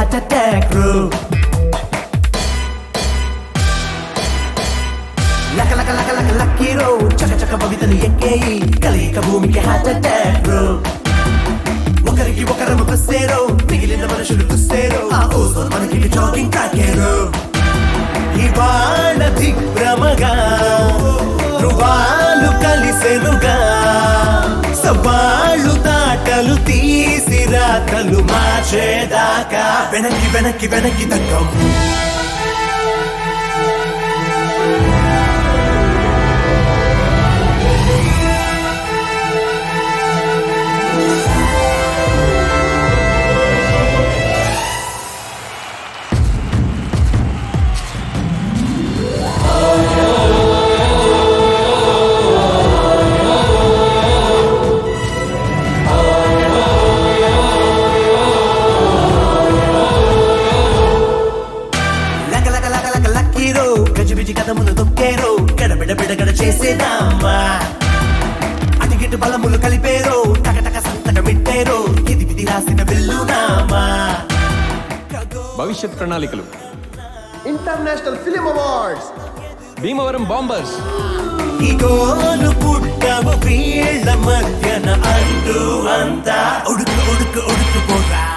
heart attack రో లక లక లక లక లక్కీరో చక చక భవితలు ఎక్కేయి కలయిక భూమికి హార్ట్ అటాక్ రో ఒకరికి ఒకరము బస్సేరో మిగిలిన మనుషులు కుస్సేరో ఆ ఓజోన్ మనకి జాగింగ్ తాకేరో ఇవాళ దిగ్భ్రమగా ధృవాలు కలిసెనుగా సవాళ్ళు తాటలు తీసి రాతలు మార్చేదాకా వెనక్కి వెనక్కి వెనక్కి తగ్గం లక లక లక లక లక్కీరో గజిబిజి కథములు తొక్కేరో గడబిడ బిడగడ చేసేదామా అటిగిటి బలములు కలిపేరో టకటక సంతక మిట్టేరో ఇది విధి రాసిన బిల్లునామా భవిష్యత్ ప్రణాళికలు international film awards Bhimavaram bombers ఇగోలు పుట్టవు వీళ్ళ మధ్యన అంటూ అంతా ఉడుకు ఉడుకు ఉడుకు పోరా